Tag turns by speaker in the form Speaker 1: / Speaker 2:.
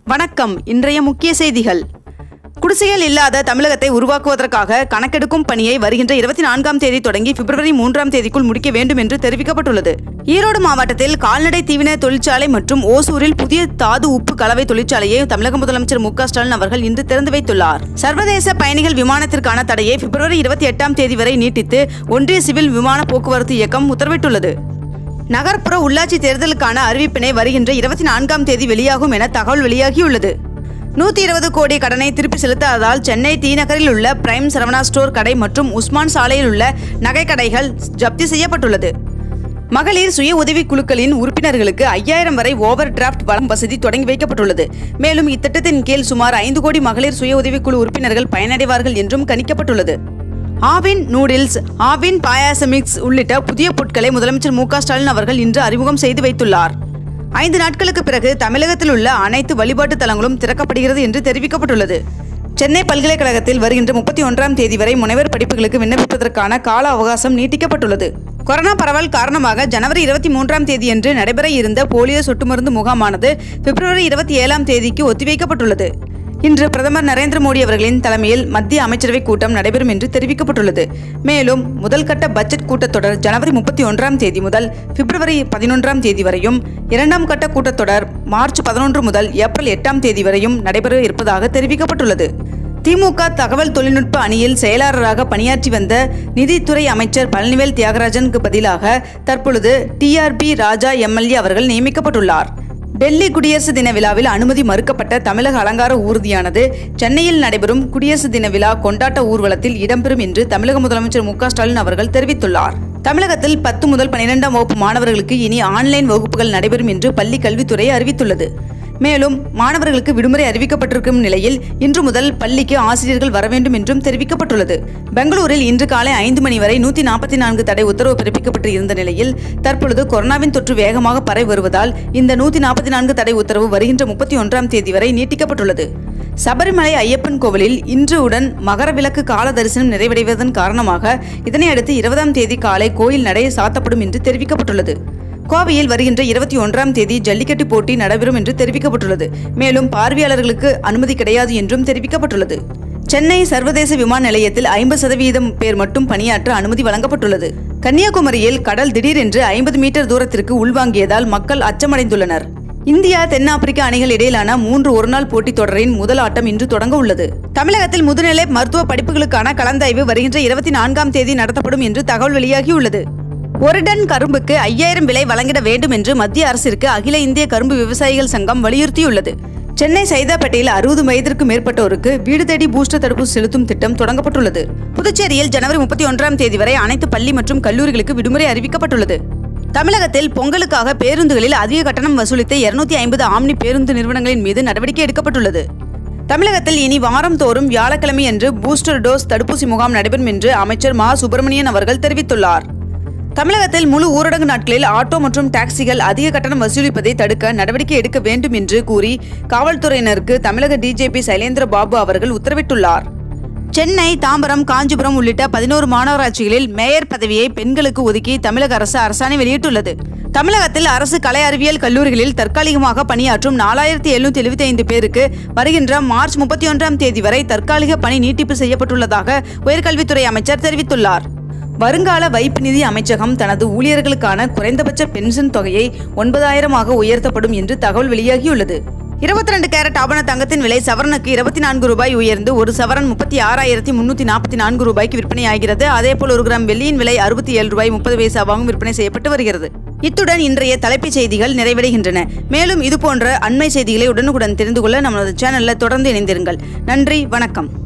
Speaker 1: வணக்கம் இன்றைய முக்கிய செய்திகள் குடிசைகள் இல்லாத தமிழகத்தை உருவாக்குவதற்காக கணக்கெடுக்கும் பணியை வருகின்ற இருபத்தி நான்காம் தேதி தொடங்கி பிப்ரவரி மூன்றாம் தேதிக்குள் முடிக்க வேண்டும் என்று தெரிவிக்கப்பட்டுள்ளது ஈரோடு மாவட்டத்தில் கால்நடை தீவன தொழிற்சாலை மற்றும் ஓசூரில் புதிய தாது உப்பு கலவை தொழிற்சாலையை தமிழக முதலமைச்சர் மு க ஸ்டாலின் அவர்கள் இன்று திறந்து வைத்துள்ளார் சர்வதேச பயணிகள் விமானத்திற்கான தடையை பிப்ரவரி இருபத்தி எட்டாம் தேதி வரை நீட்டித்து ஒன்றிய சிவில் விமான போக்குவரத்து இயக்கம் உத்தரவிட்டுள்ளது நகர்ப்புற உள்ளாட்சி தேர்தலுக்கான அறிவிப்பினை வருகின்ற இருபத்தி நான்காம் தேதி வெளியாகும் என தகவல் வெளியாகியுள்ளது நூத்தி இருபது கோடி கடனை திருப்பி செலுத்தாததால் சென்னை டி நகரில் உள்ள பிரைம் சரவணா ஸ்டோர் கடை மற்றும் உஸ்மான் சாலையில் உள்ள நகை கடைகள் ஜப்தி செய்யப்பட்டுள்ளது மகளிர் சுய உதவிக் குழுக்களின் உறுப்பினர்களுக்கு ஐயாயிரம் வரை ஓவர் டிராஃப்ட் வழங்கும் வசதி தொடங்கி வைக்கப்பட்டுள்ளது மேலும் இத்திட்டத்தின் கீழ் சுமார் ஐந்து கோடி மகளிர் சுய உதவிக்குழு உறுப்பினர்கள் பயனடைவார்கள் என்றும் கணிக்கப்பட்டுள்ளது ஆவின் நூடில்ஸ் ஆவின் பாயாச மிக்ஸ் உள்ளிட்ட புதிய பொருட்களை முதலமைச்சர் மு க ஸ்டாலின் அவர்கள் இன்று அறிமுகம் செய்து வைத்துள்ளார் ஐந்து நாட்களுக்கு பிறகு தமிழகத்தில் உள்ள அனைத்து வழிபாட்டு தலங்களும் திறக்கப்படுகிறது என்று தெரிவிக்கப்பட்டுள்ளது சென்னை பல்கலைக்கழகத்தில் வருகின்ற முப்பத்தி ஒன்றாம் தேதி வரை முனைவர் படிப்புகளுக்கு விண்ணப்பிப்பதற்கான கால அவகாசம் நீட்டிக்கப்பட்டுள்ளது கொரோனா பரவல் காரணமாக ஜனவரி இருபத்தி மூன்றாம் தேதியன்று நடைபெற இருந்த போலியோ சொட்டு மருந்து முகாமானது பிப்ரவரி இருபத்தி ஏழாம் தேதிக்கு ஒத்திவைக்கப்பட்டுள்ளது இன்று பிரதமர் நரேந்திர மோடி அவர்களின் தலைமையில் மத்திய அமைச்சரவை கூட்டம் நடைபெறும் என்று தெரிவிக்கப்பட்டுள்ளது மேலும் முதல் கட்ட பட்ஜெட் கூட்டத்தொடர் ஜனவரி முப்பத்தி ஒன்றாம் தேதி முதல் பிப்ரவரி பதினொன்றாம் தேதி வரையும் இரண்டாம் கட்ட கூட்டத்தொடர் மார்ச் பதினொன்று முதல் ஏப்ரல் எட்டாம் தேதி வரையும் நடைபெற இருப்பதாக தெரிவிக்கப்பட்டுள்ளது திமுக தகவல் தொழில்நுட்ப அணியில் செயலாளராக பணியாற்றி வந்த நிதித்துறை அமைச்சர் பழனிவேல் தியாகராஜனுக்கு பதிலாக தற்பொழுது டிஆர்பி ராஜா எம்எல்ஏ அவர்கள் நியமிக்கப்பட்டுள்ளார் டெல்லி குடியரசு தின விழாவில் அனுமதி மறுக்கப்பட்ட தமிழக அலங்கார ஊர்தியானது சென்னையில் நடைபெறும் குடியரசு தின விழா கொண்டாட்ட ஊர்வலத்தில் இடம்பெறும் என்று தமிழக முதலமைச்சர் மு க ஸ்டாலின் அவர்கள் தெரிவித்துள்ளார் தமிழகத்தில் பத்து முதல் பன்னிரெண்டாம் வகுப்பு மாணவர்களுக்கு இனி ஆன்லைன் வகுப்புகள் நடைபெறும் என்று பள்ளி கல்வித்துறை அறிவித்துள்ளது மேலும் மாணவர்களுக்கு விடுமுறை அறிவிக்கப்பட்டிருக்கும் நிலையில் இன்று முதல் பள்ளிக்கு ஆசிரியர்கள் வர வேண்டும் என்றும் தெரிவிக்கப்பட்டுள்ளது பெங்களூரில் இன்று காலை ஐந்து மணி வரை நூத்தி நாற்பத்தி நான்கு தடை உத்தரவு பிறப்பிக்கப்பட்டு இருந்த நிலையில் தற்பொழுது கொரோனாவின் தொற்று வேகமாக பரவி வருவதால் இந்த நூத்தி நாற்பத்தி நான்கு தடை உத்தரவு வருகின்ற முப்பத்தி ஒன்றாம் தேதி வரை நீட்டிக்கப்பட்டுள்ளது சபரிமலை ஐயப்பன் கோவிலில் இன்றுடன் மகர விளக்கு கால தரிசனம் நிறைவடைவதன் காரணமாக இதனையடுத்து இருபதாம் தேதி காலை கோயில் நடை சாத்தப்படும் என்று தெரிவிக்கப்பட்டுள்ளது கோவையில் வருகின்ற இருபத்தி ஒன்றாம் தேதி ஜல்லிக்கட்டு போட்டி நடைபெறும் என்று தெரிவிக்கப்பட்டுள்ளது மேலும் பார்வையாளர்களுக்கு அனுமதி கிடையாது என்றும் தெரிவிக்கப்பட்டுள்ளது சென்னை சர்வதேச விமான நிலையத்தில் ஐம்பது சதவீதம் பேர் மட்டும் பணியாற்ற அனுமதி வழங்கப்பட்டுள்ளது கன்னியாகுமரியில் கடல் திடீரென்று ஐம்பது மீட்டர் தூரத்திற்கு உள்வாங்கியதால் மக்கள் அச்சமடைந்துள்ளனர் இந்தியா தென்னாப்பிரிக்க அணிகள் இடையிலான மூன்று ஒருநாள் போட்டித் தொடரின் முதல் ஆட்டம் இன்று தொடங்க உள்ளது தமிழகத்தில் முதுநிலை மருத்துவ படிப்புகளுக்கான கலந்தாய்வு வருகின்ற இருபத்தி நான்காம் தேதி நடத்தப்படும் என்று தகவல் வெளியாகியுள்ளது ஒரு டன் கரும்புக்கு ஐயாயிரம் விலை வழங்கிட வேண்டும் என்று மத்திய அரசிற்கு அகில இந்திய கரும்பு விவசாயிகள் சங்கம் வலியுறுத்தியுள்ளது சென்னை சைதாப்பேட்டையில் அறுபது வயதிற்கு மேற்பட்டோருக்கு வீடு தேடி பூஸ்டர் தடுப்பூசி செலுத்தும் திட்டம் தொடங்கப்பட்டுள்ளது புதுச்சேரியில் ஜனவரி முப்பத்தி ஒன்றாம் தேதி வரை அனைத்து பள்ளி மற்றும் கல்லூரிகளுக்கு விடுமுறை அறிவிக்கப்பட்டுள்ளது தமிழகத்தில் பொங்கலுக்காக பேருந்துகளில் அதிக கட்டணம் வசூலித்த இருநூத்தி ஐம்பது ஆம்னி பேருந்து நிறுவனங்களின் மீது நடவடிக்கை எடுக்கப்பட்டுள்ளது தமிழகத்தில் இனி வாரம் தோறும் வியாழக்கிழமை அன்று பூஸ்டர் டோஸ் தடுப்பூசி முகாம் நடைபெறும் என்று அமைச்சர் மா சுப்பிரமணியன் அவர்கள் தெரிவித்துள்ளார் தமிழகத்தில் முழு ஊரடங்கு நாட்களில் ஆட்டோ மற்றும் டாக்ஸிகள் அதிக கட்டணம் வசூலிப்பதை தடுக்க நடவடிக்கை எடுக்க வேண்டும் என்று கூறி காவல்துறையினருக்கு தமிழக டிஜிபி சைலேந்திர பாபு அவர்கள் உத்தரவிட்டுள்ளார் சென்னை தாம்பரம் காஞ்சிபுரம் உள்ளிட்ட பதினோரு மாநகராட்சிகளில் மேயர் பதவியை பெண்களுக்கு ஒதுக்கி தமிழக அரசு அரசாணை வெளியிட்டுள்ளது தமிழகத்தில் அரசு கலை அறிவியல் கல்லூரிகளில் தற்காலிகமாக பணியாற்றும் நாலாயிரத்தி எழுநூத்தி எழுபத்தி ஐந்து பேருக்கு வருகின்ற மார்ச் முப்பத்தி ஒன்றாம் தேதி வரை தற்காலிக பணி நீட்டிப்பு செய்யப்பட்டுள்ளதாக உயர்கல்வித்துறை அமைச்சர் தெரிவித்துள்ளார் வருங்கால வைப்பு நிதி அமைச்சகம் தனது ஊழியர்களுக்கான குறைந்தபட்ச பென்ஷன் தொகையை ஒன்பதாயிரமாக உயர்த்தப்படும் என்று தகவல் வெளியாகியுள்ளது இருபத்தி ரெண்டு கேரட் ஆபண தங்கத்தின் விலை சவரனுக்கு இருபத்தி நான்கு ரூபாய் உயர்ந்து ஒரு சவரன் முப்பத்தி ஆறாயிரத்தி முன்னூத்தி நாற்பத்தி நான்கு ரூபாய்க்கு விற்பனையாகிறது அதேபோல் ஒரு கிராம் வெள்ளியின் விலை அறுபத்தி ஏழு ரூபாய் முப்பது பைசாவாகவும் விற்பனை செய்யப்பட்டு வருகிறது இத்துடன் இன்றைய தலைப்புச் செய்திகள் நிறைவடைகின்றன மேலும் இதுபோன்ற அண்மை செய்திகளை உடனுக்குடன் தெரிந்து கொள்ள நமது சேனலில் தொடர்ந்து இணைந்திருங்கள் நன்றி வணக்கம்